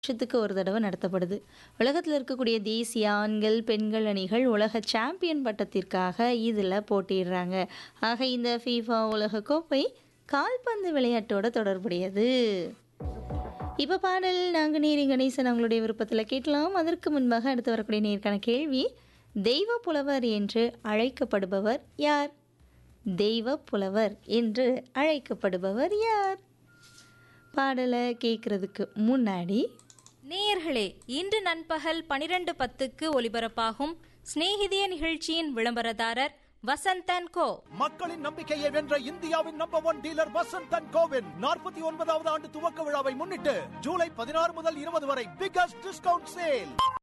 வருஷத்துக்கு ஒரு தடவை நடத்தப்படுது உலகத்தில் இருக்கக்கூடிய தேசிய ஆண்கள் பெண்கள் அணிகள் உலக சாம்பியன் பட்டத்திற்காக இதில் போட்டிடுறாங்க ஆக இந்த ஃபீஃபா உலக கோப்பை கால்பந்து விளையாட்டோட தொடர்புடையது இப்போ பாடல் நாங்கள் நீரி கணேசன் அவங்களுடைய விருப்பத்தில் கேட்கலாம் அதற்கு முன்பாக அடுத்து வரக்கூடிய நேருக்கான கேள்வி தெய்வ புலவர் என்று அழைக்கப்படுபவர் யார் தெய்வ புலவர் என்று அழைக்கப்படுபவர் யார் பாடலை கேட்குறதுக்கு முன்னாடி நேயர்களே இன்று நண்பகல் பனிரெண்டு பத்துக்கு ஒலிபரப்பாகும் சிநேகிதிய நிகழ்ச்சியின் விளம்பரதாரர் வசந்தன் கோ மக்களின் நம்பிக்கையை வென்ற இந்தியாவின் நம்பர் ஒன் டீலர் வசந்தன் கோவின் நாற்பத்தி ஒன்பதாவது ஆண்டு துவக்க விழாவை முன்னிட்டு ஜூலை பதினாறு முதல் இருபது வரை பிகஸ்ட் டிஸ்கவுண்ட் சேல்